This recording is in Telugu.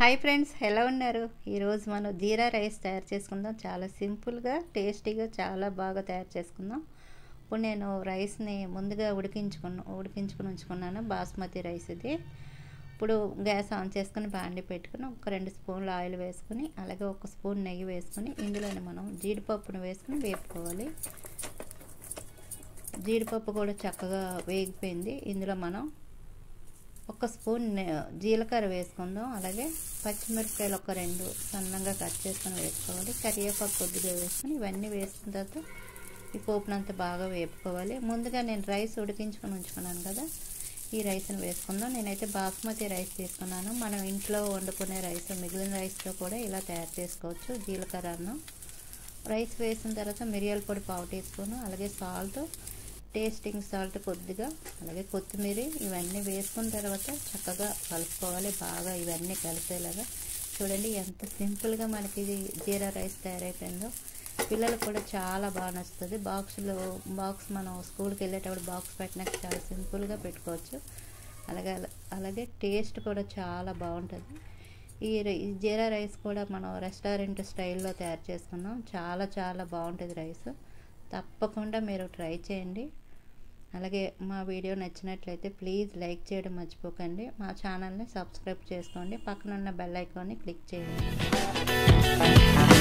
హాయ్ ఫ్రెండ్స్ ఎలా ఉన్నారు ఈరోజు మనం జీరా రైస్ తయారు చేసుకుందాం చాలా సింపుల్గా టేస్టీగా చాలా బాగా తయారు చేసుకుందాం ఇప్పుడు నేను రైస్ని ముందుగా ఉడికించుకున్న ఉడికించుకుని ఉంచుకున్నాను బాస్మతి రైస్ ఇది ఇప్పుడు గ్యాస్ ఆన్ చేసుకుని బాండి పెట్టుకుని ఒక రెండు స్పూన్లు ఆయిల్ వేసుకుని అలాగే ఒక స్పూన్ నెయ్యి వేసుకుని ఇందులోనే మనం జీడిపప్పును వేసుకుని వేపుకోవాలి జీడిపప్పు కూడా చక్కగా వేగిపోయింది ఇందులో మనం ఒక స్పూన్ జీలకర్ర వేసుకుందాం అలాగే పచ్చిమిరపకాయలు ఒక రెండు సన్నంగా కట్ చేసుకొని వేసుకోవాలి కరివేపాకు కొద్దిగా వేసుకొని ఇవన్నీ వేసుకున్న తర్వాత ఈ పోపునంతా బాగా వేపుకోవాలి ముందుగా నేను రైస్ ఉడికించుకొని ఉంచుకున్నాను కదా ఈ రైస్ని వేసుకుందాం నేనైతే బాస్మతి రైస్ తీసుకున్నాను మనం ఇంట్లో వండుకునే రైస్ మిగిలిన రైస్తో కూడా ఇలా తయారు చేసుకోవచ్చు జీలకర్ర అన్నం రైస్ వేసిన తర్వాత మిరియాల పొడి పావు టీ స్పూన్ అలాగే సాల్ట్ టేస్టింగ్ సాల్ట్ కొద్దిగా అలాగే కొత్తిమీర ఇవన్నీ వేసుకున్న తర్వాత చక్కగా కలుపుకోవాలి బాగా ఇవన్నీ కలిసేలాగా చూడండి ఎంత సింపుల్గా మనకి ఇది జీరా రైస్ తయారైపోయిందో పిల్లలకు కూడా చాలా బాగా నచ్చుతుంది బాక్స్లో బాక్స్ మనం స్కూల్కి వెళ్ళేటప్పుడు బాక్స్ పెట్టినాక చాలా సింపుల్గా పెట్టుకోవచ్చు అలాగే అలాగే టేస్ట్ కూడా చాలా బాగుంటుంది ఈ జీరా రైస్ కూడా మనం రెస్టారెంట్ స్టైల్లో తయారు చేసుకున్నాం చాలా చాలా బాగుంటుంది రైస్ తప్పకుండా మీరు ట్రై చేయండి అలాగే మా వీడియో నచ్చినట్లయితే ప్లీజ్ లైక్ చేయడం మర్చిపోకండి మా ఛానల్ని సబ్స్క్రైబ్ చేసుకోండి పక్కన ఉన్న బెల్ ఐకాన్ని క్లిక్ చేయండి